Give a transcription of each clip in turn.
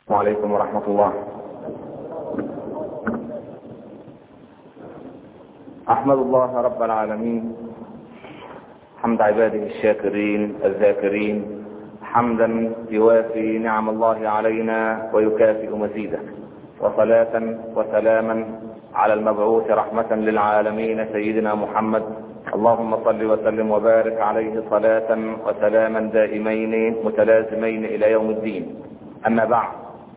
وعليكم ورحمة الله أحمد الله رب العالمين حمد عباده الشاكرين الذاكرين حمدا يوافي نعم الله علينا ويكافئ مزيده وصلاة وسلاما على المبعوث رحمة للعالمين سيدنا محمد اللهم صل وسلم وبارك عليه صلاة وسلاما دائمين متلازمين إلى يوم الدين أما بعد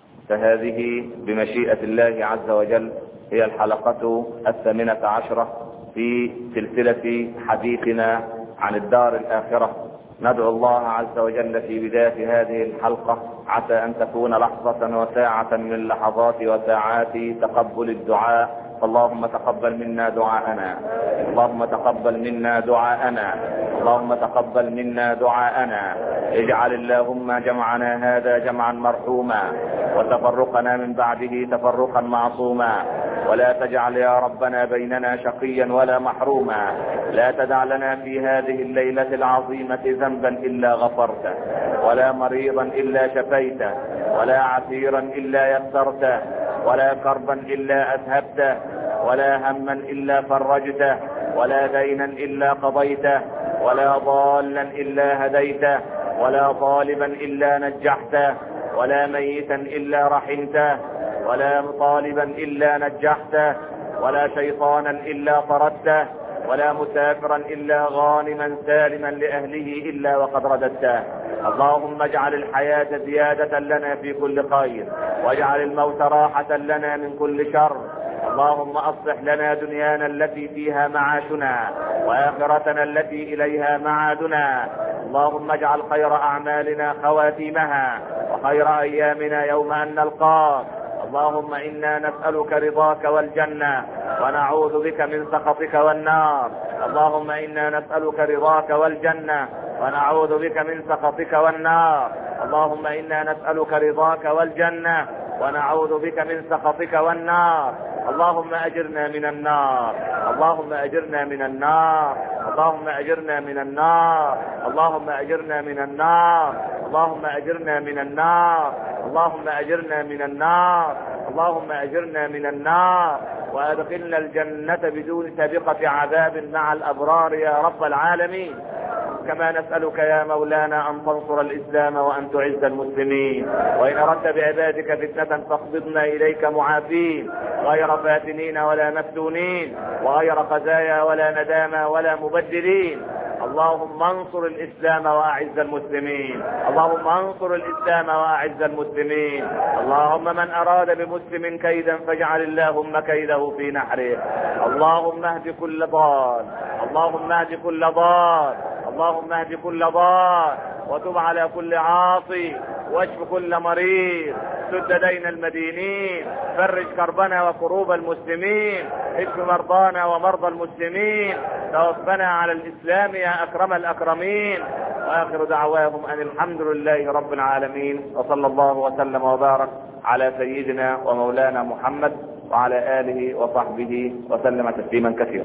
فهذه بمشيئة الله عز وجل هي الحلقة الثامنة عشرة في سلسلة حديثنا عن الدار الآخرة ندعو الله عز وجل في بداية هذه الحلقة عسى أن تكون لحظة وساعة من لحظات وساعات تقبل الدعاء اللهم تقبل منا دعاءنا اللهم تقبل منا دعاءنا اللهم تقبل منا دعاءنا اجعل اللهم جمعنا هذا جمعا مرحوما وتفرقنا من بعده تفرقا معصوما ولا تجعل يا ربنا بيننا شقيا ولا محروما لا تدع لنا في هذه الليلة العظيمة ذنبا إلا غفرته ولا مريضا إلا شفيته ولا عسيرا إلا يسرته ولا كربا إلا أذهبته ولا هما إلا فرجته ولا دينا إلا قضيته ولا ضالا إلا هديته ولا طالبا إلا نجحته ولا ميتا إلا رحمته ولا طالبا إلا نجحته ولا شيطانا إلا طردته ولا مسافرا إلا غانما سالما لأهله إلا وقد رددته اللهم اجعل الحياة زيادة لنا في كل خير واجعل الموت راحة لنا من كل شر اللهم اصلح لنا دنيانا التي فيها معاشنا واخرتنا التي اليها معادنا اللهم اجعل خير اعمالنا خواتيمها وخير ايامنا يوم ان نلقاك اللهم انا نسالك رضاك والجنه ونعوذ بك من سخطك والنار اللهم انا نسالك رضاك والجنه ونعوذ بك من سخطك والنار اللهم انا نسالك رضاك والجنه ونعوذ بك من سخطك والنار اللهم اجرنا من النار اللهم اجرنا من النار اللهم اجرنا من النار اللهم اجرنا من النار اللهم اجرنا من النار اللهم اجرنا من النار اللهم اجرنا من النار وادخلنا الجنة بدون سابقة عذاب مع الابرار يا رب العالمين كما نسألك يا مولانا أن تنصر الإسلام وأن تعز المسلمين وإن أردت بعبادك فتنة فاقبضنا إليك معافين غير فاتنين ولا مفتونين وغير خزايا ولا ندامى ولا مبدلين اللهم انصر الاسلام واعز المسلمين اللهم انصر الاسلام واعز المسلمين اللهم من اراد بمسلم كيدا فاجعل اللهم كيده في نحره اللهم اهد كل ضال اللهم اهد كل ضال اللهم اهد كل ضال وتب على كل عاصي واشف كل مريض سد دين المدينين فرج كربنا وكروب المسلمين اشف مرضانا ومرضى المسلمين توفنا على الاسلام يا اكرم الاكرمين واخر دعواهم ان الحمد لله رب العالمين وصلى الله وسلم وبارك على سيدنا ومولانا محمد وعلى اله وصحبه وسلم تسليما كثيرا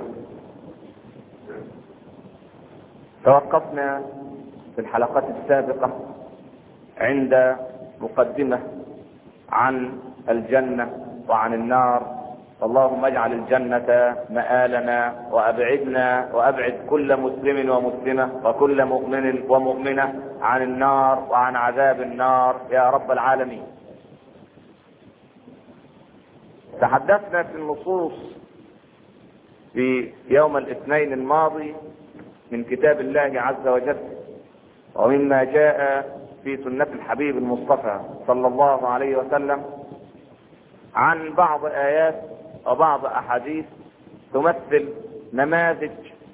توقفنا في الحلقات السابقة عند مقدمة عن الجنة وعن النار اللهم اجعل الجنة مآلنا وأبعدنا وأبعد كل مسلم ومسلمة وكل مؤمن ومؤمنة عن النار وعن عذاب النار يا رب العالمين تحدثنا في النصوص في يوم الاثنين الماضي من كتاب الله عز وجل ومما جاء في سنة الحبيب المصطفى صلى الله عليه وسلم عن بعض آيات وبعض أحاديث تمثل نماذج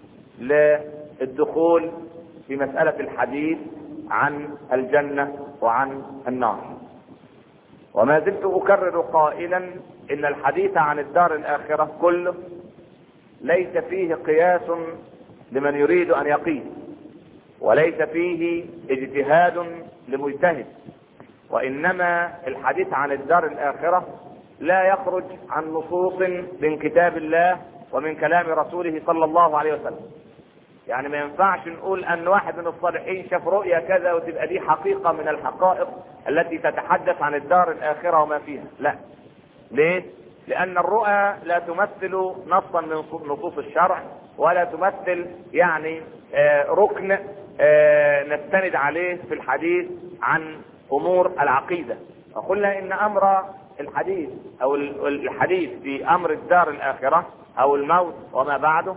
للدخول في مسألة الحديث عن الجنة وعن النار وما زلت أكرر قائلا إن الحديث عن الدار الآخرة كله ليس فيه قياس لمن يريد أن يقيس وليس فيه اجتهاد لمجتهد وانما الحديث عن الدار الاخره لا يخرج عن نصوص من كتاب الله ومن كلام رسوله صلى الله عليه وسلم يعني ما ينفعش نقول ان واحد من الصالحين شاف رؤيا كذا وتبقى دي حقيقة من الحقائق التي تتحدث عن الدار الاخرة وما فيها لا ليه لان الرؤى لا تمثل نصا من نصوص الشرع ولا تمثل يعني آه ركن آه نستند عليه في الحديث عن امور العقيدة وقلنا ان امر الحديث او الحديث في امر الدار الاخرة او الموت وما بعده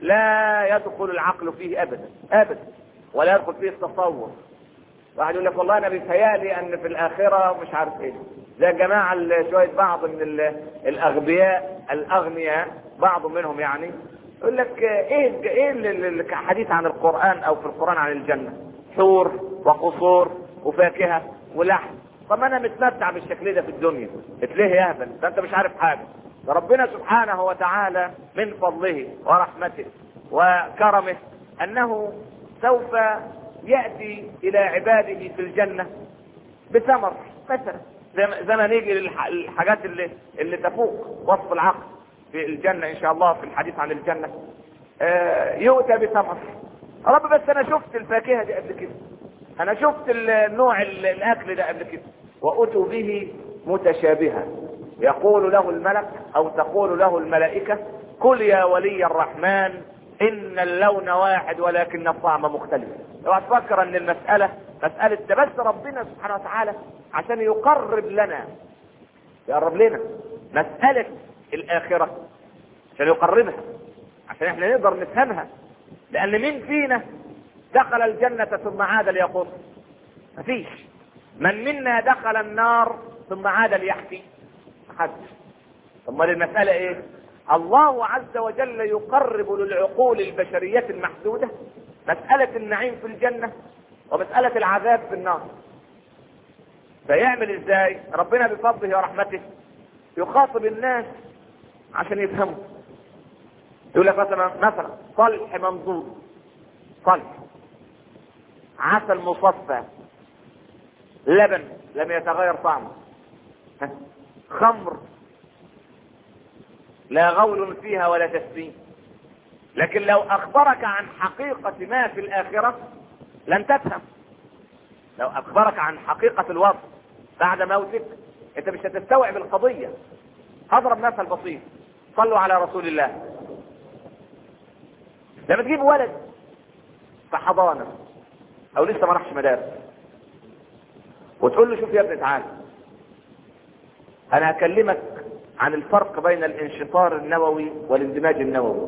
لا يدخل العقل فيه ابدا ابدا ولا يدخل فيه التصور واحد يقول لك والله انا بيتهيألي ان في الاخره مش عارف ايه زي الجماعه شويه بعض من الاغبياء الاغنياء بعض منهم يعني يقول لك ايه ايه الحديث عن القران او في القران عن الجنه حور وقصور وفاكهه ولحم طب انا متمتع بالشكل ده في الدنيا ليه يا اهبل ده انت مش عارف حاجه فربنا سبحانه وتعالى من فضله ورحمته وكرمه انه سوف ياتي الى عباده في الجنه بثمر مثلا زي ما نيجي للحاجات اللي اللي تفوق وصف العقل في الجنه ان شاء الله في الحديث عن الجنه آه يؤتى بثمر رب بس انا شفت الفاكهه دي قبل كده انا شفت النوع الاكل ده قبل كده واتوا به متشابها يقول له الملك او تقول له الملائكة كل يا ولي الرحمن ان اللون واحد ولكن الطعم مختلف اوعى تفكر ان المسألة مسألة ده بس ربنا سبحانه وتعالى عشان يقرب لنا يقرب لنا مسألة الآخرة عشان يقربها عشان احنا نقدر نفهمها لأن مين فينا دخل الجنة ثم عاد ليقول مفيش من منا دخل النار ثم عاد ليحكي محدش امال المسألة ايه الله عز وجل يقرب للعقول البشرية المحدودة مسألة النعيم في الجنة ومسألة العذاب في النار فيعمل ازاي ربنا بفضله ورحمته يخاطب الناس عشان يفهموا يقول لك مثلا مثلا صلح منضود صلح عسل مصفى لبن لم يتغير طعمه خمر لا غول فيها ولا تسبيح لكن لو اخبرك عن حقيقة ما في الاخرة لن تفهم لو اخبرك عن حقيقة الوضع بعد موتك انت مش هتستوعب القضية هضرب مثل بسيط صلوا على رسول الله لما تجيب ولد في حضانة او لسه ما راحش مدارس وتقول له شوف يا ابني تعالى انا هكلمك عن الفرق بين الانشطار النووي والاندماج النووي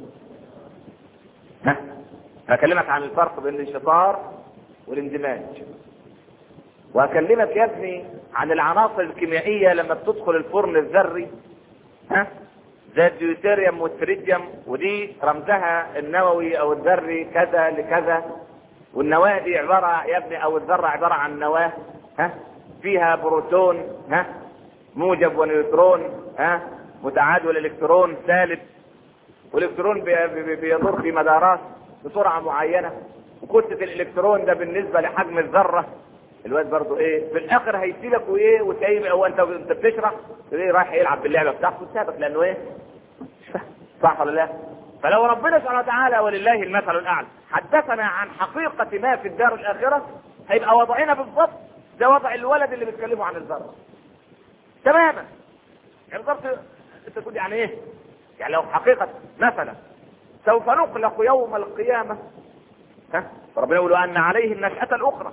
ها هكلمك عن الفرق بين الانشطار والاندماج وهكلمك يا ابني عن العناصر الكيميائية لما بتدخل الفرن الذري ها زي الديوتيريوم والتريديوم ودي رمزها النووي او الذري كذا لكذا والنواة دي عبارة يا ابني او الذرة عبارة عن نواة ها فيها بروتون ها موجب ونيوترون ها متعادل الالكترون سالب والالكترون بيدور في مدارات بسرعه معينه وكتله الالكترون ده بالنسبه لحجم الذره الواد برضه ايه في الاخر هيسيبك وايه وتلاقيه هو انت انت بتشرح تلاقيه رايح يلعب باللعبه بتاعته وسابك لانه ايه صح ولا لا فلو ربنا سبحانه وتعالى ولله المثل الاعلى حدثنا عن حقيقه ما في الدار الاخره هيبقى وضعنا بالضبط ده وضع الولد اللي بيتكلموا عن الذره تماما يعني بالضبط انت تقول يعني ايه يعني لو حقيقة مثلا سوف نخلق يوم القيامة ها ربنا يقول ان عليه النشأة الاخرى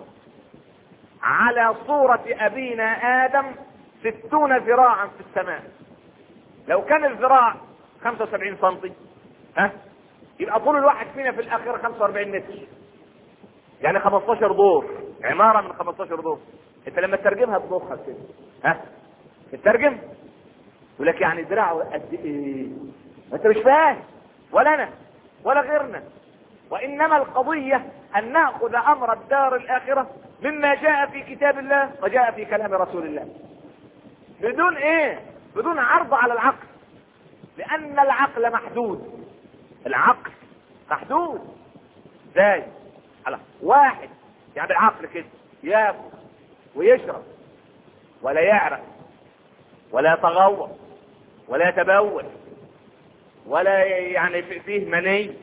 على صورة ابينا ادم ستون ذراعا في السماء لو كان الذراع 75 سنتي ها يبقى طول الواحد فينا في الاخير 45 متر يعني 15 دور عمارة من 15 دور انت لما تترجمها تضخها كده ها تترجم يقول لك يعني ذراعه قد ايه انت مش فاهم ولا انا ولا غيرنا وانما القضية ان ناخذ امر الدار الاخرة مما جاء في كتاب الله وجاء في كلام رسول الله بدون ايه بدون عرض على العقل لان العقل محدود العقل محدود ازاي على واحد يعني بالعقل كده ياكل ويشرب ولا يعرف ولا يتغوط ولا يتبول ولا يعني فيه مني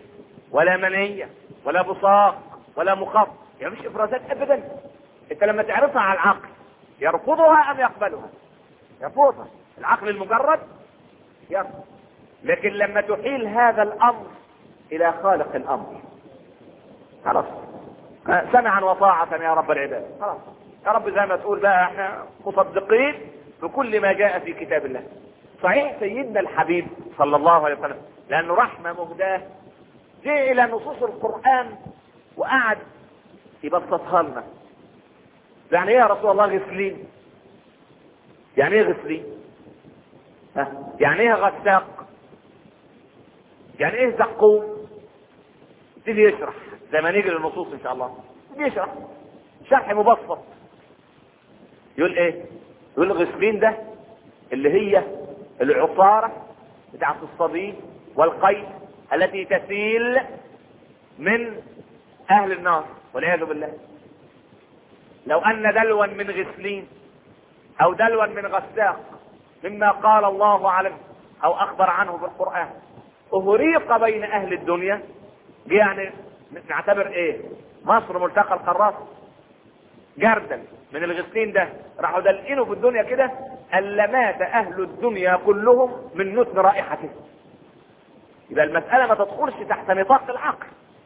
ولا منية ولا بصاق ولا مخاط يعني مش افرازات ابدا انت لما تعرفها على العقل يرفضها ام يقبلها يرفضها العقل المجرد يرفض لكن لما تحيل هذا الامر الى خالق الامر خلاص سمعا وطاعة يا رب العباد خلاص يا رب زي ما تقول بقى احنا مصدقين بكل ما جاء في كتاب الله صحيح سيدنا الحبيب صلى الله عليه وسلم لانه رحمة مهداة جه الى نصوص القرآن وقعد يبسطها لنا يعني ايه يا رسول الله غسلين يعني ايه غسلين ها يعني ايه غساق يعني ايه زقوم يبتدي يشرح زي ما نيجي للنصوص ان شاء الله بيشرح شرح مبسط يقول ايه يقول الغسلين ده اللي هي العصارة بتاعت الصبي والقيس التي تسيل من اهل النار والعياذ بالله لو ان دلوا من غسلين او دلوا من غساق مما قال الله عنه او اخبر عنه في القرآن اهريق بين اهل الدنيا دي يعني نعتبر ايه مصر ملتقى القارات جردل من الغسلين ده راحوا دلقينه في الدنيا كده الا مات اهل الدنيا كلهم من نتن رائحته يبقى المسألة ما تدخلش تحت نطاق العقل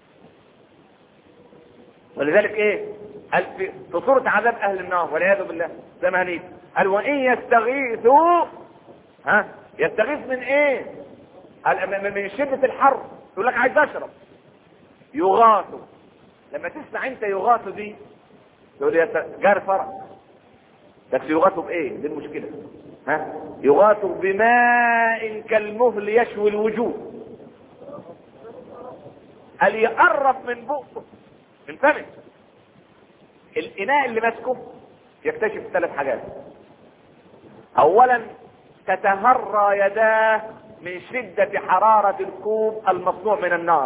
ولذلك ايه قال في في صورة عذاب اهل النار والعياذ بالله زي ما هنيجي قال وان يستغيثوا ها يستغيث من ايه قال من- من شدة الحر يقول لك عايز اشرب يغاثوا لما تسمع انت يغاثوا دي تقول يا س- جار فرع بس يغاثوا بايه دي المشكلة ها يغاثوا بماء كالمهل يشوي الوجوه قال يقرب من بقه من فمه الاناء اللي ماسكه يكتشف ثلاث حاجات اولا تتهرى يداه من شدة حرارة الكوب المصنوع من النار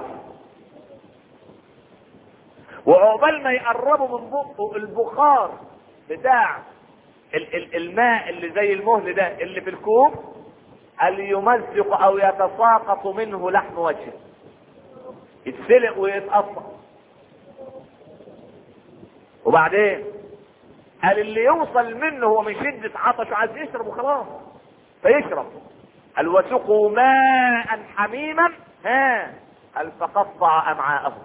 وعقبال ما يقربوا من بقه البخار بتاع ال- ال- الماء اللي زي المهل ده اللي في الكوب قال يمزق او يتساقط منه لحم وجهه يتسلق ويتقطع وبعدين قال اللي يوصل منه هو من شدة عطش عايز يشرب وخلاص فيشرب قال وسقوا ماء حميما ها قال فقطع امعاءهم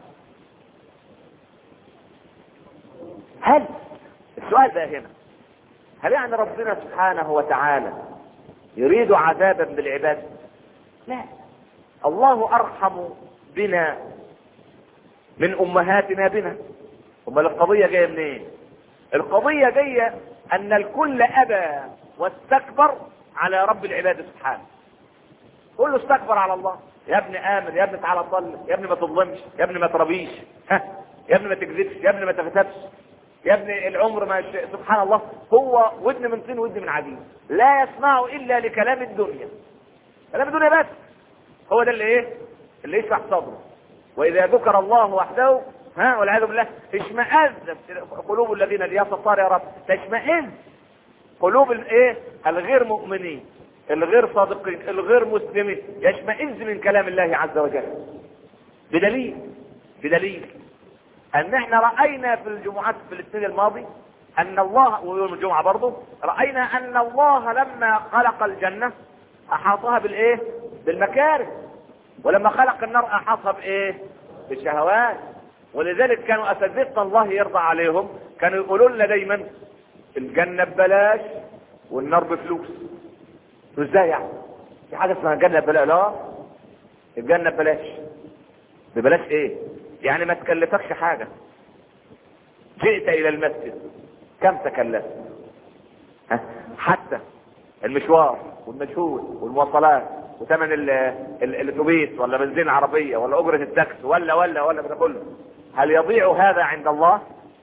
هل السؤال بقى هنا هل يعني ربنا سبحانه وتعالى يريد عذابا بالعباد لا الله ارحم بنا من امهاتنا بنا امال القضيه جايه منين القضيه جايه ان الكل ابى واستكبر على رب العباد سبحانه كله استكبر على الله يا ابني امن يا ابني تعالى صلي يا ابني ما تظلمش يا ابني ما تربيش ها يا ابني ما تكذبش يا ابني ما تغتابش يا ابني العمر ما ش... سبحان الله هو ودن من طين ودن من عجين لا يسمع الا لكلام الدنيا كلام الدنيا بس هو ده اللي ايه اللي يشرح صدره واذا ذكر الله وحده ها والعياذ بالله اشمئزت قلوب الذين ليصل يا رب تشمئز قلوب الايه الغير مؤمنين الغير صادقين الغير مسلمين يشمئز من كلام الله عز وجل بدليل بدليل ان احنا راينا في الجمعات في الاثنين الماضي ان الله ويوم الجمعه برضه راينا ان الله لما خلق الجنه احاطها بالايه بالمكاره ولما خلق النار احاطها بايه بالشهوات ولذلك كانوا اساتذه الله يرضى عليهم كانوا يقولوا لنا دايما الجنه ببلاش والنار بفلوس ازاي يعني في حاجه اسمها الجنه ببلاش لا الجنه ببلاش ببلاش ايه يعني ما تكلفكش حاجه جئت الى المسجد كم تكلفت ها؟ حتى المشوار والمجهود والمواصلات وثمن ال- ال- الاتوبيس ولا بنزين عربيه ولا اجره التاكس ولا ولا ولا ده كله هل يضيع هذا عند الله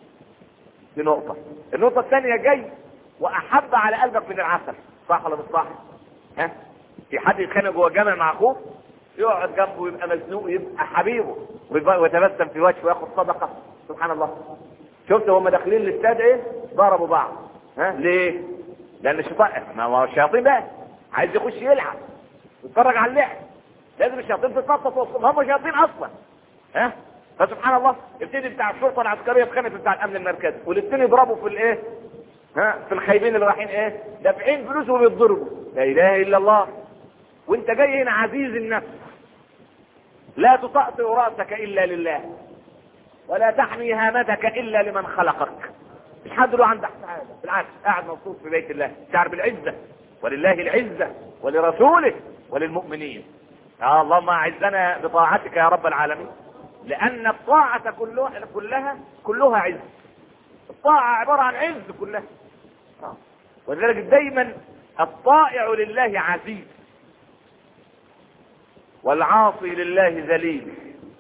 دي نقطه النقطه الثانيه جاي واحب على قلبك من العسل صح ولا مش صح ها في حد يتخانق جوه الجامع مع اخوه يقعد جنبه يبقى مزنوق يبقى حبيبه ويبقى- ويتبسم في وجهه وياخد صدقه سبحان الله شفت هم داخلين الاستاد ايه ضربوا بعض ها ليه لان الشيطان ما هو الشياطين بقى عايز يخش يلعب يتفرج على اللعب لازم الشياطين تتنطط وسطهم هم شياطين اصلا ها فسبحان الله يبتدي بتاع الشرطه العسكريه يتخانق بتاع الامن المركزي والاثنين يضربوا في الايه ها في الخايبين اللي رايحين ايه دافعين فلوس وبيتضربوا لا اله الا الله وانت جاي هنا عزيز النفس لا تطأطئ راسك الا لله ولا تحمي هامتك الا لمن خلقك مش حد له عندك سعاده بالعكس قاعد مبسوط في بيت الله شعر بالعزه ولله العزه ولرسوله وللمؤمنين يا اللهم اعزنا بطاعتك يا رب العالمين لان الطاعه كلها كلها كلها عز الطاعه عباره عن عز كلها ولذلك دايما الطائع لله عزيز والعاصي لله ذليل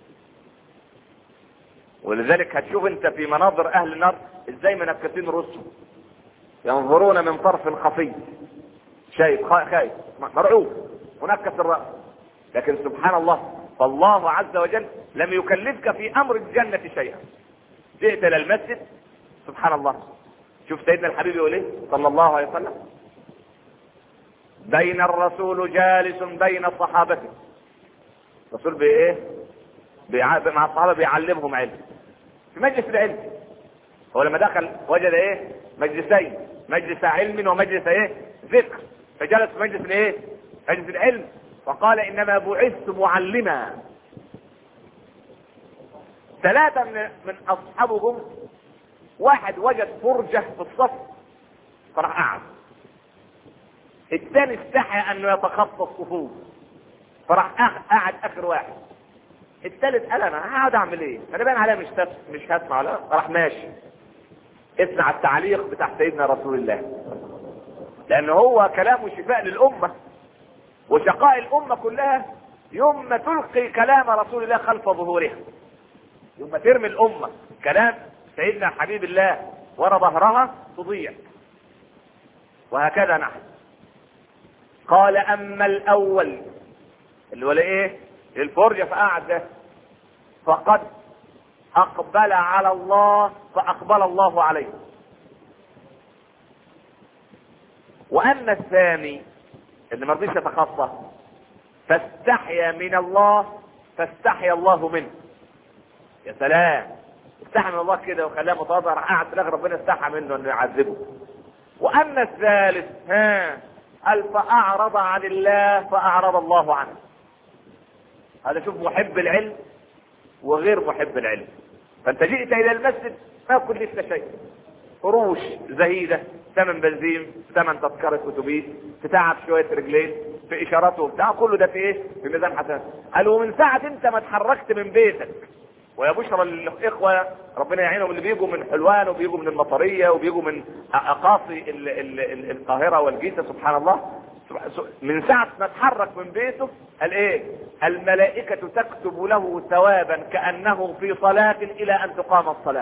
ولذلك هتشوف انت في مناظر اهل النار ازاي منكسين رؤوسهم ينظرون من طرف خفي شايف خايف مرعوب منكس الراس لكن سبحان الله فالله عز وجل لم يكلفك في امر الجنه شيئا جئت الى المسجد سبحان الله شوف سيدنا الحبيب يقول ايه صلى الله عليه وسلم بين الرسول جالس بين صحابته الرسول بايه بيع... مع الصحابه بيعلمهم علم في مجلس العلم هو لما دخل وجد ايه مجلسين مجلس علم ومجلس ايه ذكر فجلس في مجلس الايه مجلس العلم فقال انما بعثت معلما ثلاثة من من اصحابهم واحد وجد فرجة في الصف فراح قعد الثاني استحى انه يتخطى الصفوف فراح قعد اخر واحد الثالث قال انا هقعد اعمل ايه؟ انا باين عليا مش مش هسمع لا راح ماشي اسمع التعليق بتاع سيدنا رسول الله لان هو كلامه شفاء للامه وشقاء الامه كلها يوم ما تلقي كلام رسول الله خلف ظهورها يوم ما ترمي الامه كلام سيدنا حبيب الله ورا ظهرها تضيع وهكذا نحن قال اما الاول اللي هو ايه الفرجه فقعد ده فقد اقبل على الله فاقبل الله عليه واما الثاني اللي ما رضيش يتخطى فاستحيا من الله فاستحيا الله منه يا سلام استحى من الله كده وخلاه متواضع راح قعد في الاخر ربنا استحى منه انه يعذبه واما الثالث ها قال فاعرض عن الله فاعرض الله عنه هذا شوف محب العلم وغير محب العلم فانت جئت الى المسجد ما كلفت شيء قروش زهيده ثمن بنزين ثمن تذكرة اتوبيس تتعب شوية رجلين في اشارات وبتاع كله ده في ايه في ميزان حسنات قال ومن ساعة انت ما اتحركت من بيتك ويا بشرى للاخوة ربنا يعينهم اللي بيجوا من حلوان وبيجوا من المطرية وبيجوا من اقاصي ال ال ال القاهرة والجيزة سبحان الله من ساعة ما اتحرك من بيته قال ايه الملائكة تكتب له ثوابا كأنه في صلاة الى ان تقام الصلاة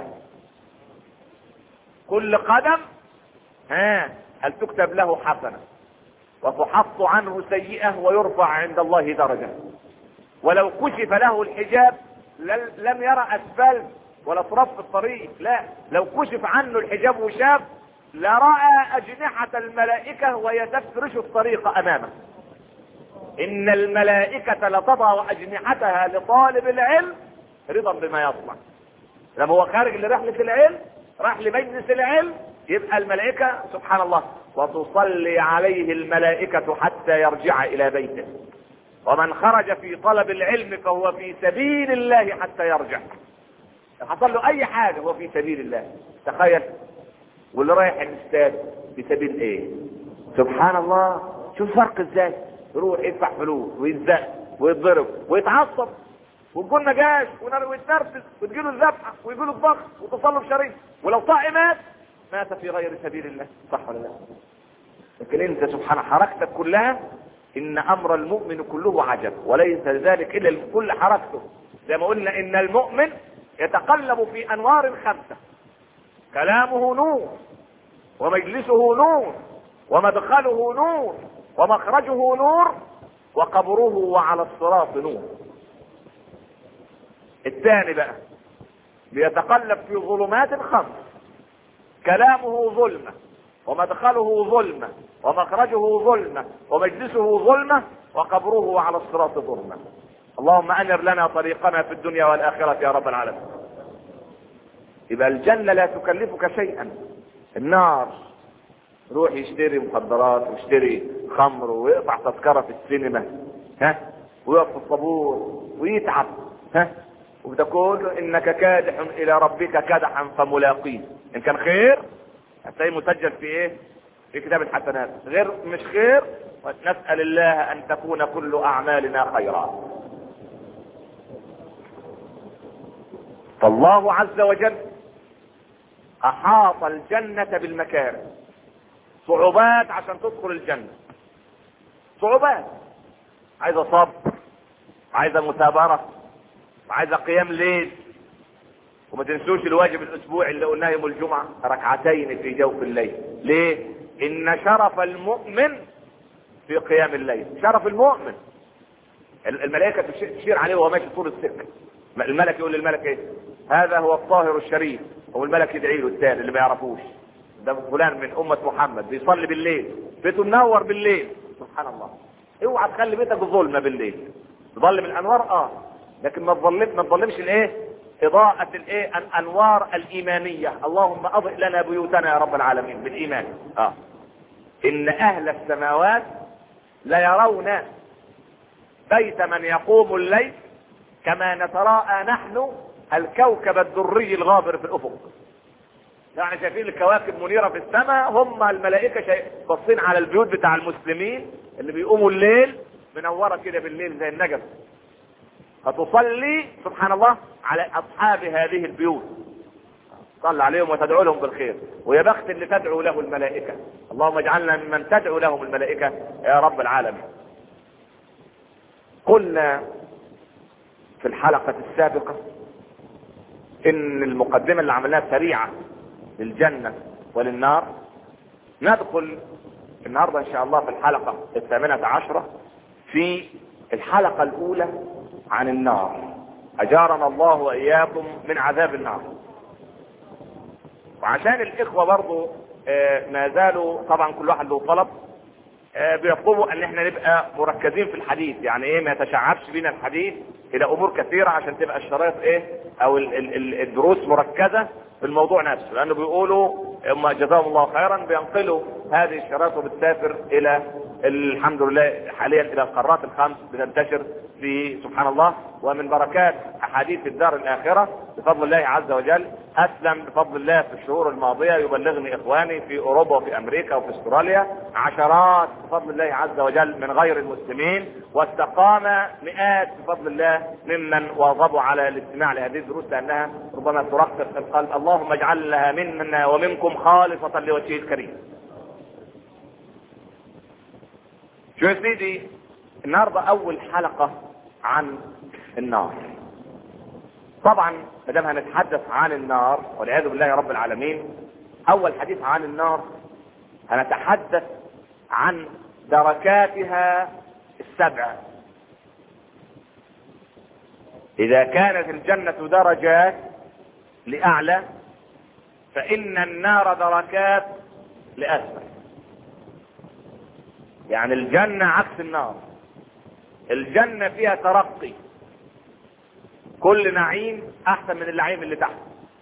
كل قدم ها هل تكتب له حسنة وتحط عنه سيئة ويرفع عند الله درجة ولو كشف له الحجاب لم يرى اسفل ولا تراب في الطريق لا لو كشف عنه الحجاب وشاف لرأى أجنحة الملائكة وهي تفرش الطريق أمامه إن الملائكة لتضع أجنحتها لطالب العلم رضا بما يصنع لما هو خارج لرحلة العلم راح لمجلس العلم يبقى الملائكة سبحان الله وتصلي عليه الملائكة حتى يرجع إلى بيته ومن خرج في طلب العلم فهو في سبيل الله حتى يرجع حصل له أي حاجة هو في سبيل الله تخيل واللي رايح الاستاد في سبيل ايه سبحان الله شوف فرق ازاي يروح يدفع فلوس ويزق ويتضرب ويتعصب ويكون ما جاش ويتنرفز وتجيله الذبحه ويجيله الضغط وتصلب شريف ولو طائع مات مات في غير سبيل الله صح ولا لا لكن انت سبحان حركتك كلها ان امر المؤمن كله عجب وليس ذلك الا كل حركته زي ما قلنا ان المؤمن يتقلب في انوار خمسه كلامه نور ومجلسه نور ومدخله نور ومخرجه نور وقبره وعلى الصراط نور الثاني بقى بيتقلب في ظلمات خمس كلامه ظلمة ومدخله ظلمة ومخرجه ظلمة ومجلسه ظلمة وقبره على الصراط ظلمة اللهم انر لنا طريقنا في الدنيا والاخره يا رب العالمين يبقى الجنه لا تكلفك شيئا النار روح يشتري مخدرات ويشتري خمر ويقطع تذكره في السينما ها ويقف في الطابور ويتعب ها وده كله انك كادح الى ربك كدحا فملاقيه ان كان خير هتلاقيه مسجل في ايه في كتاب الحسنات غير مش خير نسأل الله ان تكون كل اعمالنا خيرا فالله عز وجل احاط الجنة بالمكاره صعوبات عشان تدخل الجنة صعوبات عايزة صبر عايزة مثابرة وعايزة قيام ليل وما تنسوش الواجب الاسبوعي اللي قلناه يوم الجمعة ركعتين في جوف الليل ليه ان شرف المؤمن في قيام الليل شرف المؤمن الملائكة تشير عليه وهو ماشي طول السكة الملك يقول للملك ايه هذا هو الطاهر الشريف هو الملك يدعي له الثاني اللي ما يعرفوش ده فلان من امة محمد بيصلي بالليل بيته منور بالليل سبحان الله اوعى تخلي بيتك ظلمة بالليل تظلم الانوار اه لكن ما تظلم ما تظلمش الايه اضاءة الايه الانوار الايمانية اللهم اضئ لنا بيوتنا يا رب العالمين بالايمان اه ان اهل السماوات ليرون بيت من يقوم الليل كما نتراءى نحن الكوكب الدري الغابر في الافق يعني شايفين الكواكب منيرة في السماء هم الملائكة شايف باصين على البيوت بتاع المسلمين اللي بيقوموا الليل منورة كده بالليل زي النجم فتصلي سبحان الله على اصحاب هذه البيوت صل عليهم وتدعو لهم بالخير ويا بخت اللي تدعو له الملائكة اللهم اجعلنا ممن تدعو لهم الملائكة يا رب العالمين قلنا في الحلقة السابقة ان المقدمة اللي عملناها سريعة للجنة وللنار ندخل النهاردة ان شاء الله في الحلقة الثامنة عشرة في الحلقة الاولى عن النار اجارنا الله واياكم من عذاب النار وعشان الاخوة برضو ما زالوا طبعا كل واحد له طلب بيطلبوا ان احنا نبقى مركزين في الحديث يعني ايه ما يتشعبش بينا الحديث الى امور كثيرة عشان تبقى الشرايط ايه او ال ال الدروس مركزة في الموضوع نفسه لانه بيقولوا هم جزاهم الله خيرا بينقلوا هذه الشرايط وبتسافر الى الحمد لله حاليا الى القارات الخمس بتنتشر في سبحان الله ومن بركات احاديث الدار الاخره بفضل الله عز وجل اسلم بفضل الله في الشهور الماضيه يبلغني اخواني في اوروبا وفي امريكا وفي استراليا عشرات بفضل الله عز وجل من غير المسلمين واستقام مئات بفضل الله ممن واظبوا على الاستماع لهذه الدروس لانها ربما ترقق القلب اللهم اجعل لها منا ومنكم خالصه لوجهه الكريم شو يا سيدي النهارده اول حلقه عن النار طبعا ما دام هنتحدث عن النار والعياذ بالله رب العالمين اول حديث عن النار هنتحدث عن دركاتها السبع اذا كانت الجنة درجات لاعلى فان النار دركات لاسفل يعني الجنة عكس النار الجنة فيها ترقي كل نعيم احسن من النعيم اللي تحت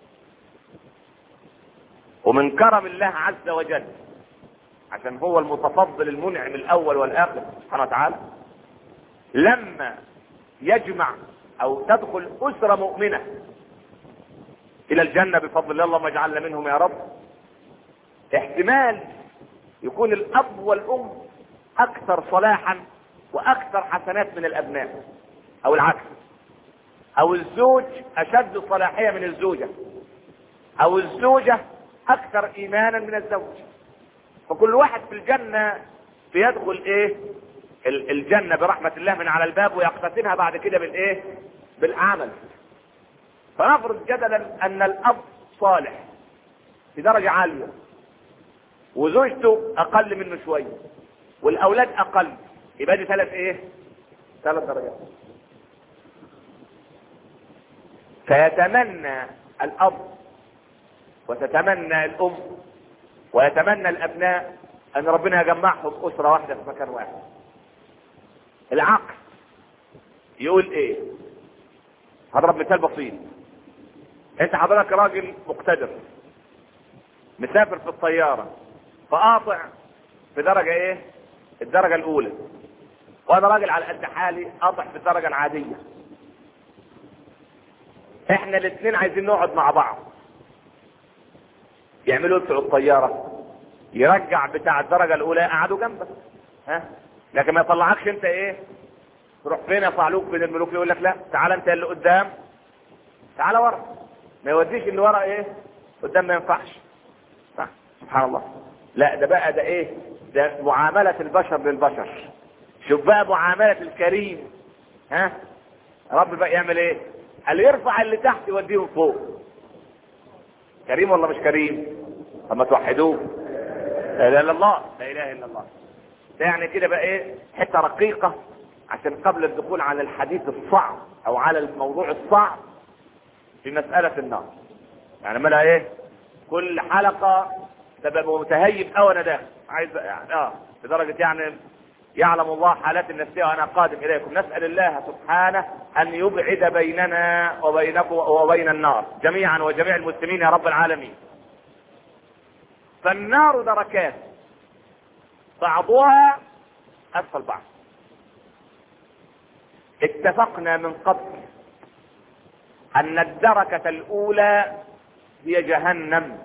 ومن كرم الله عز وجل عشان هو المتفضل المنعم الاول والاخر سبحانه وتعالى لما يجمع او تدخل اسرة مؤمنة الى الجنة بفضل الله اللهم اجعلنا منهم يا رب احتمال يكون الاب والام اكثر صلاحا واكثر حسنات من الابناء او العكس او الزوج اشد صلاحية من الزوجة او الزوجة اكثر ايمانا من الزوج فكل واحد في الجنة بيدخل ايه الجنة برحمة الله من على الباب ويقتسمها بعد كده بالايه بالعمل فنفرض جدلا ان الاب صالح في درجة عالية وزوجته اقل منه شوية والاولاد اقل يبقى دي ثلاث ايه ثلاث درجات فيتمنى الاب وتتمنى الام ويتمنى الابناء ان ربنا يجمعهم اسره واحده في مكان واحد العقل يقول ايه هضرب مثال بسيط انت حضرتك راجل مقتدر مسافر في الطيارة فقاطع في درجة ايه الدرجة الاولى وانا راجل على قد حالي قاطع في الدرجة العادية احنا الاثنين عايزين نقعد مع بعض يعملوا بتوع الطيارة يرجع بتاع الدرجة الاولى قعدوا جنبك ها لكن ما يطلعكش انت ايه تروح فين يا صعلوك بين الملوك يقول لك لا تعال انت اللي قدام تعال ورا ما يوديش اللي ورا ايه قدام ما ينفعش صح سبحان الله لا ده بقى ده ايه ده معاملة البشر للبشر شوف بقى معاملة الكريم ها رب بقى يعمل ايه قال يرفع اللي تحت يوديهم فوق كريم ولا مش كريم اما توحدوه لا اله الا الله لا اله الا الله ده يعني كده بقى ايه حته رقيقه عشان قبل الدخول على الحديث الصعب او على الموضوع الصعب في مسألة النار يعني مالها ايه كل حلقة تبقى متهيب او انا داخل عايز يعني اه لدرجة يعني يعلم الله حالات النفسية وانا قادم اليكم نسأل الله سبحانه ان يبعد بيننا وبينكم وبين النار جميعا وجميع المسلمين يا رب العالمين فالنار دركات بعضها اسفل بعض اتفقنا من قبل ان الدركة الاولى هي جهنم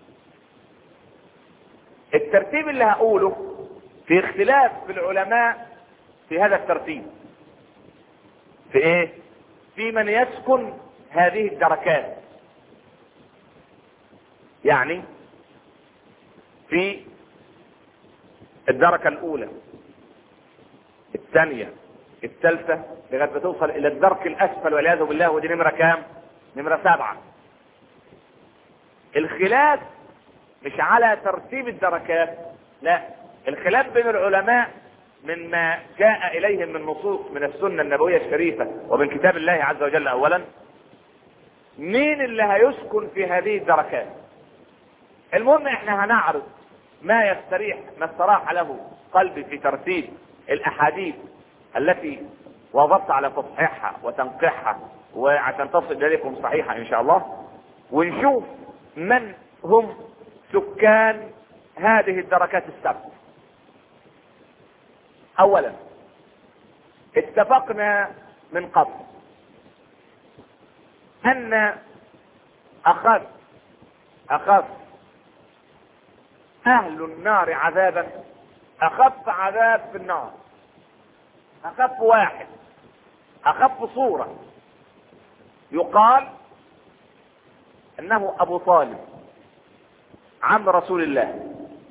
الترتيب اللي هقوله في اختلاف في العلماء في هذا الترتيب في ايه في من يسكن هذه الدركات يعني في الدركة الاولى الثانية الثالثة لغاية ما توصل الى الدرك الاسفل والعياذ بالله ودي نمرة كام نمرة سبعة الخلاف مش على ترتيب الدركات لا الخلاف بين العلماء من ما جاء اليهم من نصوص من السنة النبوية الشريفة ومن كتاب الله عز وجل اولا مين اللي هيسكن في هذه الدركات المهم احنا هنعرض ما يستريح ما استراح له قلبي في ترتيب الاحاديث التي وضبط على تصحيحها وتنقيحها وعشان تصل اليكم صحيحة ان شاء الله ونشوف من هم سكان هذه الدركات السبع اولا اتفقنا من قبل ان اخف اخف اهل النار عذابا اخف عذاب في النار اخف واحد اخف صورة يقال انه ابو طالب عم رسول الله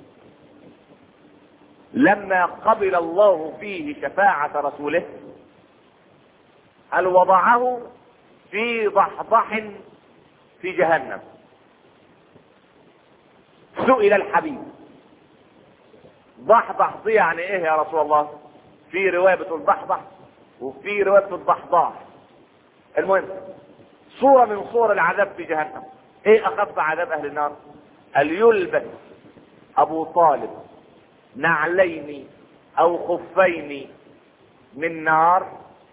لما قبل الله فيه شفاعة رسوله هل وضعه في ضحضح في جهنم سئل الحبيب ضحضح دي يعني ايه يا رسول الله في رواية بتقول ضحضح وفي رواية بتقول ضحضاح المهم صورة من صور العذاب في جهنم ايه اخف عذاب اهل النار هل يلبس ابو طالب نعلين او خفين من نار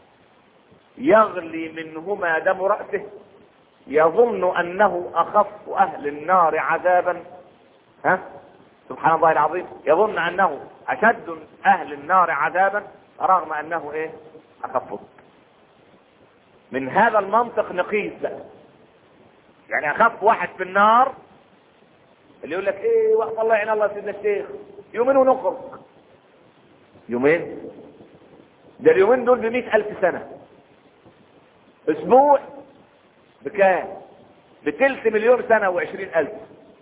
يغلي منهما دم رأسه يظن انه اخف اهل النار عذابا ها سبحان الله العظيم يظن انه اشد اهل النار عذابا رغم انه ايه اخفه من هذا المنطق نقيس بقى يعني اخف واحد في النار اللي يقول لك ايه وقت الله يعين الله سيدنا الشيخ يومين ونخرج يومين ده اليومين دول بمئة الف سنة اسبوع بكام بتلت مليون سنة وعشرين الف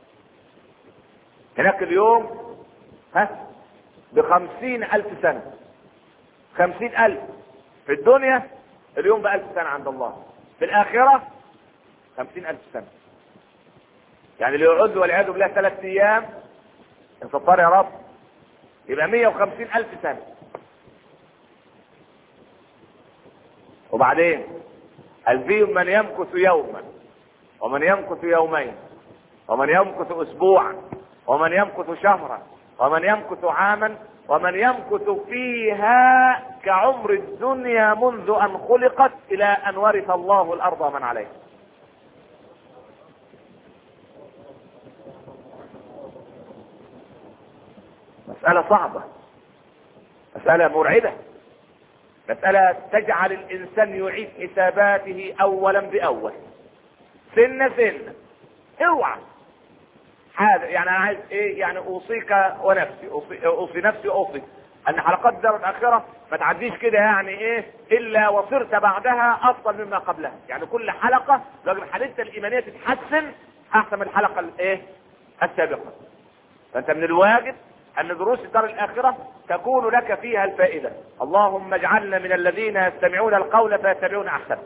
هناك اليوم ها بخمسين الف سنة خمسين الف في الدنيا اليوم بألف سنة عند الله في الآخرة خمسين ألف سنة يعني اللي يقعد والعياذ بالله ثلاث أيام انفطار يا رب يبقى مية وخمسين ألف سنة وبعدين هل فيهم من يمكث يوما ومن يمكث يومين ومن يمكث أسبوعا ومن يمكث شهرا ومن يمكث عاما ومن يمكث فيها كعمر الدنيا منذ ان خلقت الى ان ورث الله الارض ومن عليها مسألة صعبة مسألة مرعبة مسألة تجعل الإنسان يعيد حساباته أولا بأول سنة سنة اوعى هذا يعني انا عايز ايه يعني اوصيك ونفسي اوصي, أوصي نفسي واوصي ان حلقات الدار الاخره ما تعديش كده يعني ايه الا وصرت بعدها افضل مما قبلها يعني كل حلقه لو حالتنا الايمانيه تتحسن احسن من الحلقه الايه السابقه فانت من الواجب ان دروس الدار الاخره تكون لك فيها الفائده اللهم اجعلنا من الذين يستمعون القول فيتبعون احسنه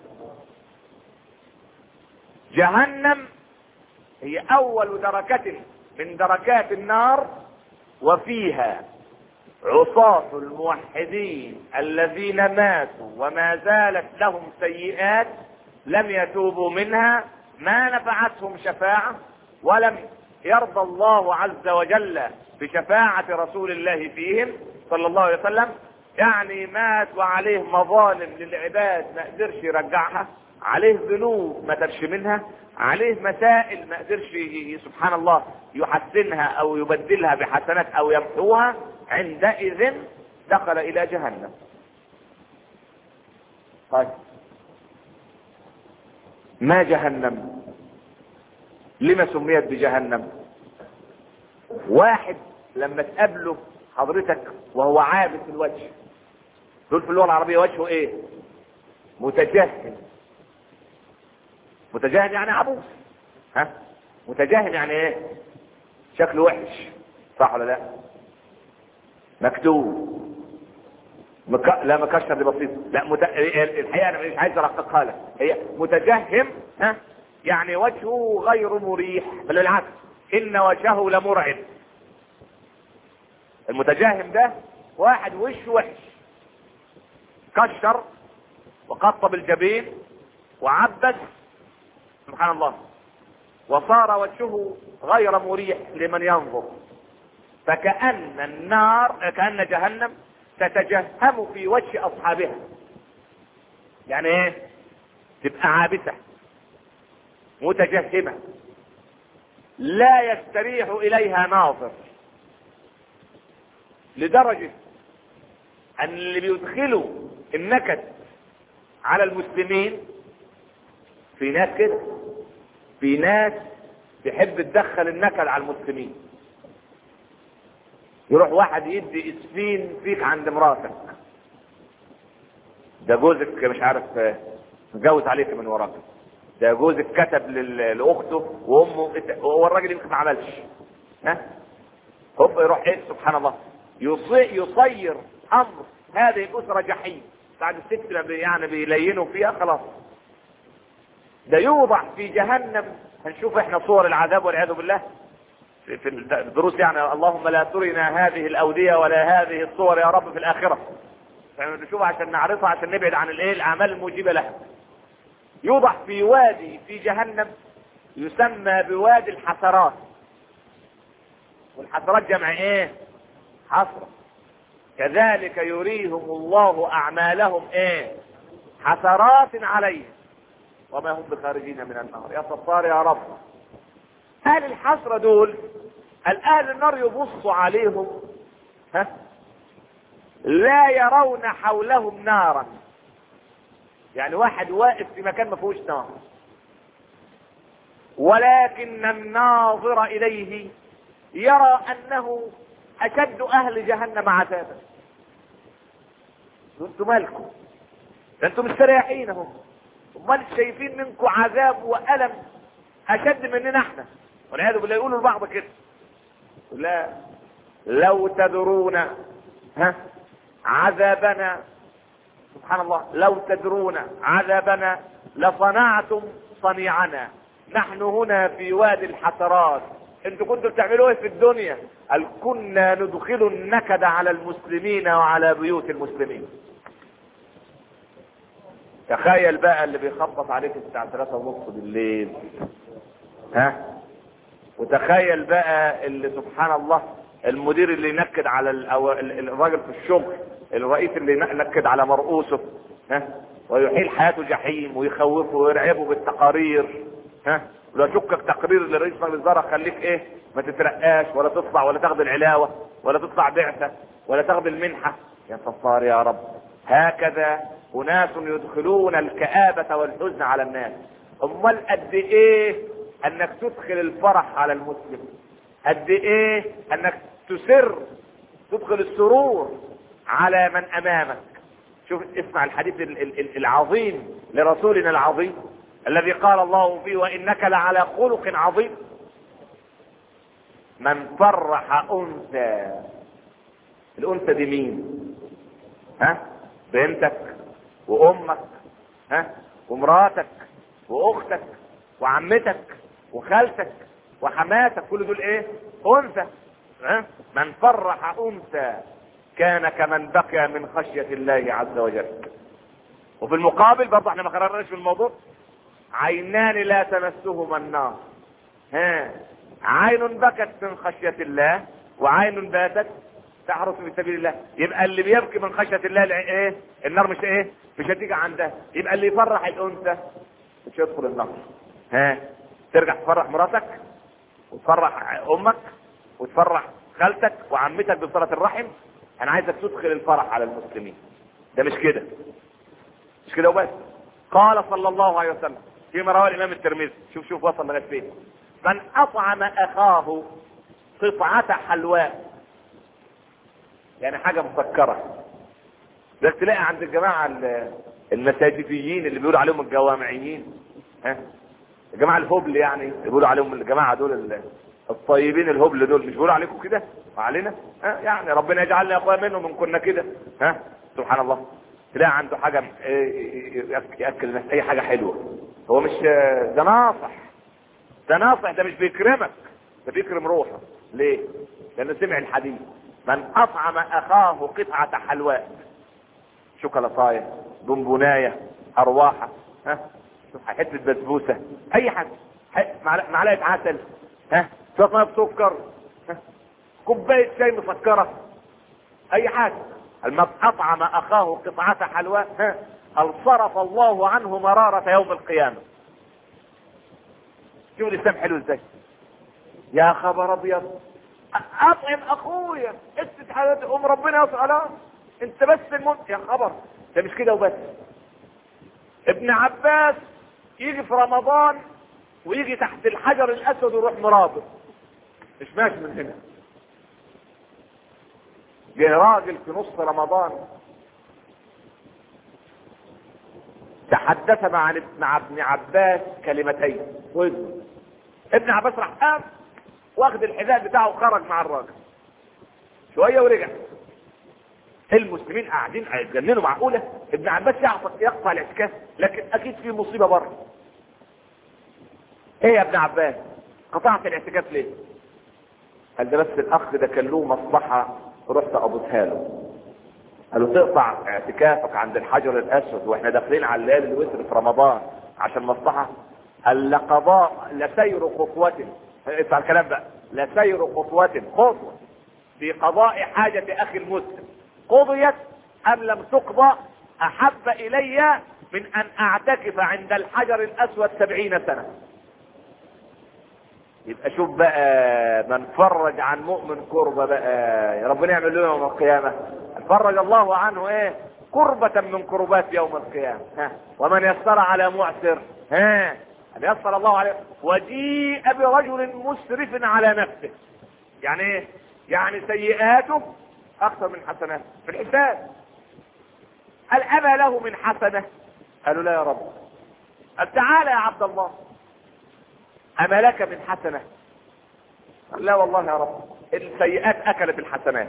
جهنم هي اول دركة من دركات النار وفيها عصاة الموحدين الذين ماتوا وما زالت لهم سيئات لم يتوبوا منها ما نفعتهم شفاعة ولم يرضى الله عز وجل بشفاعة رسول الله فيهم صلى الله عليه وسلم يعني مات وعليه مظالم للعباد ما قدرش يرجعها عليه ذنوب ما ترش منها عليه مسائل ما قدرش سبحان الله يحسنها او يبدلها بحسنات او يمحوها عندئذ دخل الى جهنم طيب ما جهنم لما سميت بجهنم واحد لما تقابله حضرتك وهو عابس الوجه دول في اللغه العربيه وجهه ايه متجهم متجاهل يعني عبوس ها متجاهل يعني ايه شكله وحش صح ولا لا مكتوب مك... لا مكشر دي بسيط لا مت... الحقيقه انا مش عايز ارققها لك هي متجهم ها يعني وجهه غير مريح بل بالعكس ان وجهه لمرعب المتجهم ده واحد وش وحش كشر وقطب الجبين وعبس سبحان الله وصار وجهه غير مريح لمن ينظر فكأن النار كأن جهنم تتجهم في وجه أصحابها يعني ايه تبقى عابسة متجهمة لا يستريح إليها ناظر لدرجة أن اللي بيدخلوا النكد على المسلمين في ناس كده في ناس تحب تدخل النكد على المسلمين يروح واحد يدي اسفين فيك عند مراتك ده جوزك مش عارف متجوز عليك من وراك ده جوزك كتب لاخته وامه هو الراجل يمكن ما عملش ها هوب يروح ايه سبحان الله يصير امر هذه الاسره جحيم بعد الست يعني بيلينوا فيها خلاص ده يوضع في جهنم هنشوف احنا صور العذاب والعياذ بالله في الدروس يعني اللهم لا ترنا هذه الاوديه ولا هذه الصور يا رب في الاخره نشوفها عشان نعرفها عشان نبعد عن الايه الاعمال الموجبه لها يوضع في وادي في جهنم يسمى بوادي الحسرات والحسرات جمع ايه حسرة كذلك يريهم الله اعمالهم ايه حسرات عليهم وما هم بخارجين من النار يا ستار يا رب اهل الحسرة دول الاهل النار يبصوا عليهم ها لا يرون حولهم نارا يعني واحد واقف في مكان ما فيهوش نار ولكن الناظر اليه يرى انه اشد اهل جهنم عذابا انتم مالكم ده انتم مستريحين اهو امال شايفين منكم عذاب والم اشد مننا احنا والعياذ بالله يقولوا لبعض كده لا لو تدرون ها عذابنا سبحان الله لو تدرون عذابنا لصنعتم صنيعنا نحن هنا في وادي الحسرات انتوا كنتوا بتعملوا ايه في الدنيا قال كنا ندخل النكد على المسلمين وعلى بيوت المسلمين تخيل بقى اللي بيخبط عليك الساعة 3 ونص بالليل ها وتخيل بقى اللي سبحان الله المدير اللي ينكد على ال- أو ال- الراجل في الشغل الرئيس اللي ينكد على مرؤوسه ها ويحيل حياته جحيم ويخوفه ويرعبه بالتقارير ها ولو شكك تقرير لرئيس مجلس الاداره خليك ايه ما تترقاش ولا تطلع ولا تاخد العلاوه ولا تطلع بعثه ولا تاخد المنحه يا ستار يا رب هكذا اناس يدخلون الكآبة والحزن على الناس امال قد ايه انك تدخل الفرح على المسلم قد ايه انك تسر تدخل السرور على من امامك شوف اسمع الحديث ال- ال- ال- العظيم لرسولنا العظيم الذي قال الله فيه وانك لعلى خلق عظيم من فرح انثى الانثى دي مين ها بنتك وامك ها ومراتك واختك وعمتك وخالتك وحماتك كل دول ايه انثى ها من فرح انثى كان كمن بكى من خشية الله عز وجل وفي المقابل برضه احنا ما قررناش في الموضوع عينان لا تمسهما النار ها عين بكت من خشية الله وعين باتت تحرس في سبيل الله يبقى اللي بيبكي من خشية الله الع- ايه النار مش ايه مش هتيجي عندها يبقى اللي يفرح الانثى مش يدخل النار ها ترجع تفرح مراتك وتفرح امك وتفرح خالتك وعمتك بصلة الرحم انا عايزك تدخل الفرح على المسلمين ده مش كده مش كده وبس قال صلى الله عليه وسلم فيما رواه الامام الترمذي شوف شوف وصل لغايه فين من اطعم اخاه قطعة حلواء يعني حاجة مسكرة ده تلاقي عند الجماعة ال- المساجديين اللي بيقولوا عليهم الجوامعيين ها الجماعة الهبل يعني اللي بيقولوا عليهم الجماعة دول ال- الطيبين الهبل دول مش بيقولوا عليكم كده وعلينا ها يعني ربنا يجعلنا يا اخويا منهم ان كنا كده ها سبحان الله تلاقي عنده حاجة إيه، يأك- ياكل الناس اي حاجة حلوة هو مش ده ناصح ده ناصح ده مش بيكرمك ده بيكرم روحه ليه لانه سمع الحديث من اطعم اخاه قطعة حلواء شوكولاتايه بونبونايه ارواحه ها شوف حته بسبوسه اي حاجه ح- معلقه معلقة عسل ها شويه ميه بسكر ها كوبايه شاي مسكره اي حاجه المن اطعم اخاه قطعة حلواء ها هل صرف الله عنه مرارة يوم القيامة شوف الاسلام حلو ازاي يا خبر ابيض اطعم اخويا اسد حياتي ام ربنا يسأل انت بس الموت يا خبر ده مش كده وبس ابن عباس يجي في رمضان ويجي تحت الحجر الاسود ويروح مرابط مش ماشي من هنا جه راجل في نص رمضان تحدث مع مع ابن عباس كلمتين وإذن. ابن عباس راح قام واخد الحذاء بتاعه وخرج مع الراجل شويه ورجع المسلمين قاعدين هيتجننوا معقوله ابن عباس يعطى يقطع الاعتكاف لكن اكيد في مصيبه بره ايه يا ابن عباس قطعت الاعتكاف ليه قال ده بس الاخ ده كان له مصلحه رحت قبضها له قالوا تقطع اعتكافك عند الحجر الاسود واحنا داخلين على الليالي الوتر في رمضان عشان مصلحه قال لقضاء لسير خطوة اسمع الكلام بقى لسير خطوة خطوة في قضاء حاجة اخي المسلم قضيت ام لم تقضى احب الي من ان اعتكف عند الحجر الاسود سبعين سنة يبقى شوف بقى من فرج عن مؤمن كربة بقى يا ربنا يعمل له يوم القيامة فرج الله عنه ايه كربة من كربات يوم القيامة ها ومن يسر على معسر ها أن يسر الله عليه وجيء برجل مسرف على نفسه يعني ايه يعني سيئاته اكثر من حسناته في الحساب هل ابى له من حسنه قالوا لا يا رب قال تعالى يا عبد الله أما لك من حسنة قال لا والله يا رب السيئات أكلت الحسنات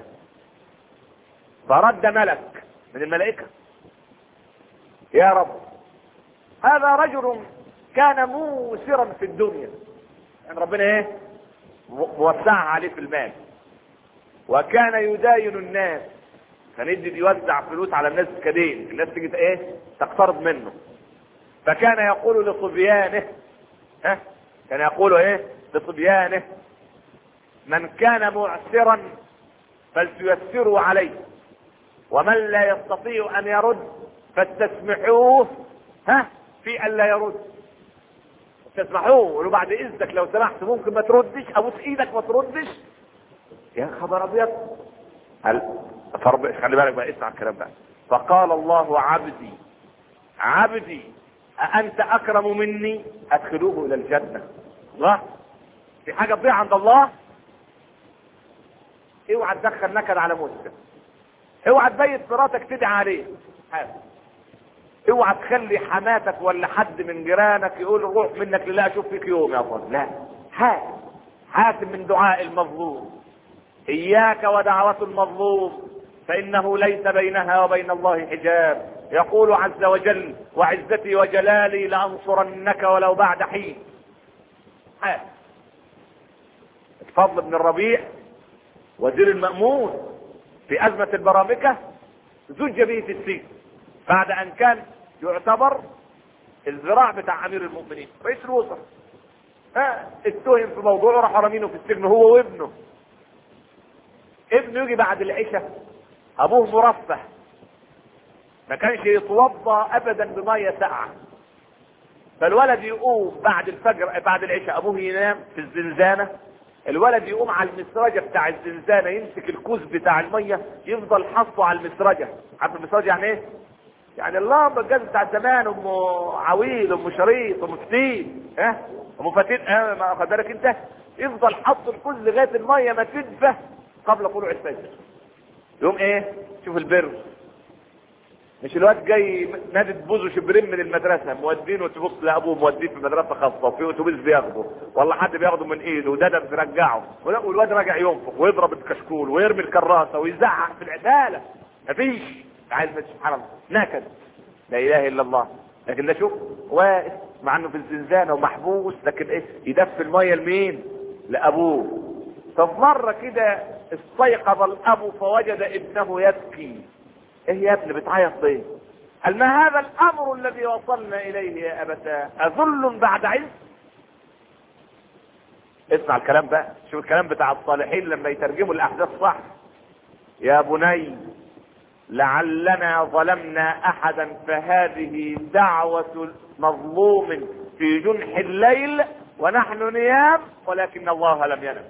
فرد ملك من الملائكة يا رب هذا رجل كان موسرا في الدنيا يعني ربنا ايه موسعها عليه في المال وكان يداين الناس كان يدي يوزع فلوس على الناس كدين الناس تيجي ايه تقترض منه فكان يقول لصبيانه ها كان يقول ايه لصبيانه من كان معسرا فلتيسروا عليه ومن لا يستطيع ان يرد فاستسمحوه ها في ان لا يرد تسمحوه ولو بعد اذنك لو سمحت ممكن ما تردش ابوس ايدك ما تردش يا خبر ابيض هل فرب خلي بالك بقى اسمع الكلام بقى فقال الله عبدي عبدي أأنت أكرم مني أدخلوه إلى الجنة الله في حاجة تضيع عند الله اوعى تدخل نكد على مسلم اوعى تبيت مراتك تدعي عليه حاجة. اوعى تخلي حماتك ولا حد من جيرانك يقول روح منك لله اشوف فيك يوم يا فضل لا حاتم حاتم من دعاء المظلوم اياك ودعوة المظلوم فانه ليس بينها وبين الله حجاب يقول عز وجل وعزتي وجلالي لانصرنك ولو بعد حين حاتم الفضل بن الربيع وزير المأمون في أزمة البرامكة زج به في السجن بعد أن كان يعتبر الذراع بتاع أمير المؤمنين رئيس الوزراء ها اتهم في موضوع راح رامينه في السجن هو وابنه ابنه يجي بعد العشاء أبوه مرفه ما كانش يتوضا ابدا بميه ساقعه فالولد يقوم بعد الفجر بعد العشاء ابوه ينام في الزنزانه الولد يقوم على المسرجه بتاع الزنزانه يمسك الكوز بتاع الميه يفضل حاطه على المسرجه عارف المسرجه يعني ايه؟ يعني اللمبه الجاز بتاع زمان ام عويل ام شريط ام فتيل ها ام فتيل اه ما خد بالك انت يفضل حاطه الكوز لغايه الميه ما تدفى قبل طلوع الفجر يقوم ايه؟ شوف البر مش الواد جاي نادت بوزو شبرين من المدرسه مودينه تبص لابوه موديه في مدرسه خاصه وفي اتوبيس بياخده ولا حد بياخده من ايده وددم بيرجعه والواد راجع ينفخ ويضرب الكشكول ويرمي الكراسه ويزعق في العداله مفيش عايز سبحان الله نكد لا اله الا الله لكن ده شوف واقف مع انه في الزنزانه ومحبوس لكن ايه يدفي الميه لمين؟ لابوه ففي مره كده استيقظ الاب فوجد ابنه يبكي ايه يا ابني بتعيط ليه؟ قال ما هذا الامر الذي وصلنا اليه يا ابتاه اذل بعد عز اسمع الكلام بقى شوف الكلام بتاع الصالحين لما يترجموا الاحداث صح يا بني لعلنا ظلمنا احدا فهذه دعوة مظلوم في جنح الليل ونحن نيام ولكن الله لم ينم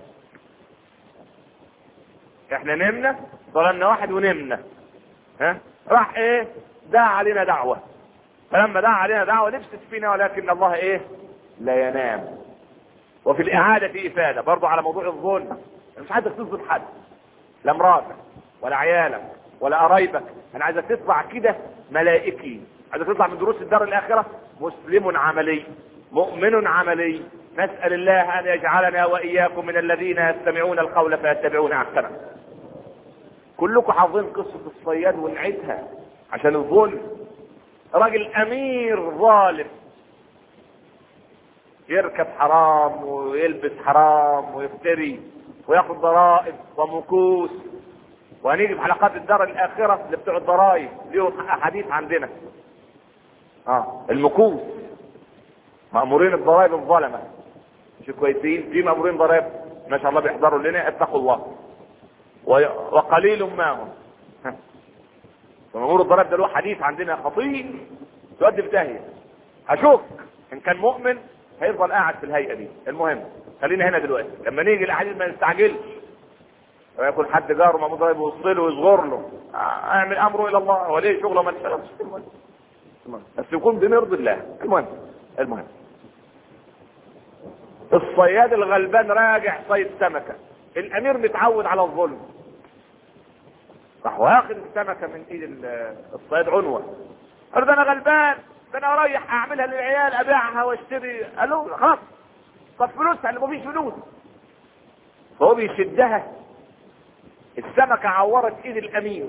احنا نمنا ظلمنا واحد ونمنا ها راح ايه دعا علينا دعوة فلما دعا علينا دعوة لبست فينا ولكن الله ايه لا ينام وفي الإعادة إفادة برضو على موضوع الظلم مش عايزك تظلم حد لا مراتك ولا عيالك ولا قرايبك انا عايزك تطلع كده ملائكي عايزك تطلع من دروس الدار الآخرة مسلم عملي مؤمن عملي نسأل الله أن يجعلنا وإياكم من الذين يستمعون القول فيتبعون أحسنه كلكم حافظين قصة الصياد ونعيدها عشان الظلم راجل امير ظالم يركب حرام ويلبس حرام ويفتري وياخد ضرائب ومكوس وهنيجي في حلقات الدار الاخرة اللي بتوع الضرائب ليهم حديث عندنا اه المكوس مأمورين الضرائب الظلمة مش كويسين في مأمورين ضرائب ما شاء الله بيحضروا لنا اتقوا الله وقليل ما هم ومأمور الضرائب ده له حديث عندنا خطير تؤدي في داهيه هشوف ان كان مؤمن هيفضل قاعد في الهيئه دي المهم خلينا هنا دلوقتي لما نيجي الاحاديث ما نستعجلش ويكون حد جاره مأمور ضرائب يبص له ويصغر له اعمل امره الى الله هو ليه شغله ما تشتغلش المهم بس يكون بمرضي الله المهم المهم الصياد الغلبان راجع صيد سمكه الامير متعود على الظلم راح واخد السمكه من ايد الصياد عنوه قال ده انا غلبان ده انا رايح اعملها للعيال ابيعها واشتري قال له خلاص طب فلوسها اللي مفيش فلوس فهو بيشدها السمكه عورت ايد الامير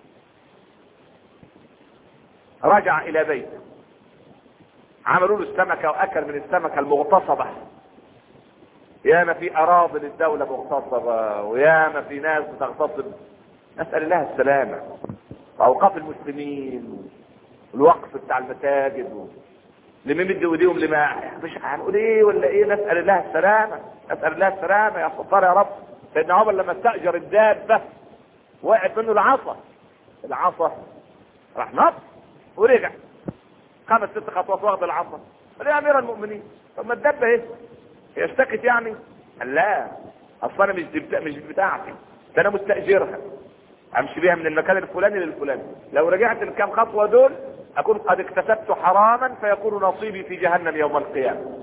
رجع الى بيته عملوا له السمكه واكل من السمكه المغتصبه ياما في اراضي للدولة مغتصبة وياما في ناس بتغتصب نسأل الله السلامة واوقاف المسلمين والوقف بتاع المساجد و... لما يمدوا ايديهم لما مش هنقول ايه ولا ايه نسأل الله السلامة نسأل الله السلامة يا ستار يا رب سيدنا عمر لما استأجر الدابة وقعت منه العصا العصا راح نط ورجع خمس ست خطوات واخد العصا قال يا امير المؤمنين طب ما الدبه ايه هي اشتكت يعني قال لا اصل انا مش دي بتا... مش بتاعتي ده انا مستاجرها امشي بيها من المكان الفلاني للفلاني لو رجعت الكام خطوه دول اكون قد اكتسبت حراما فيكون نصيبي في جهنم يوم القيامه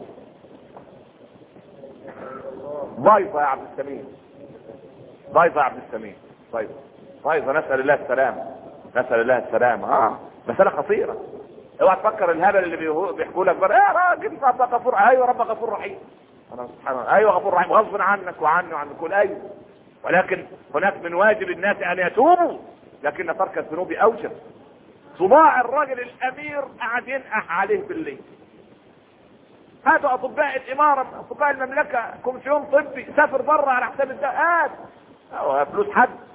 ضيفه يا عبد السميع ضيفه يا عبد السميع ضيفه ضيفه نسال الله السلامه نسال الله السلامه اه مساله خطيره اوعى تفكر الهبل اللي بيهو- بيحكوا لك بقى يا راجل رب غفور ايوه رب غفور رحيم انا سبحان الله ايوه غفور رحيم غصب عنك وعني وعن كل ايوه ولكن هناك من واجب الناس ان يتوبوا لكن ترك الذنوب اوجب صباع الراجل الامير قاعد ينقح عليه بالليل هاتوا اطباء الاماره اطباء المملكه كومسيون طبي سافر بره على حساب الدواء هات هو فلوس حد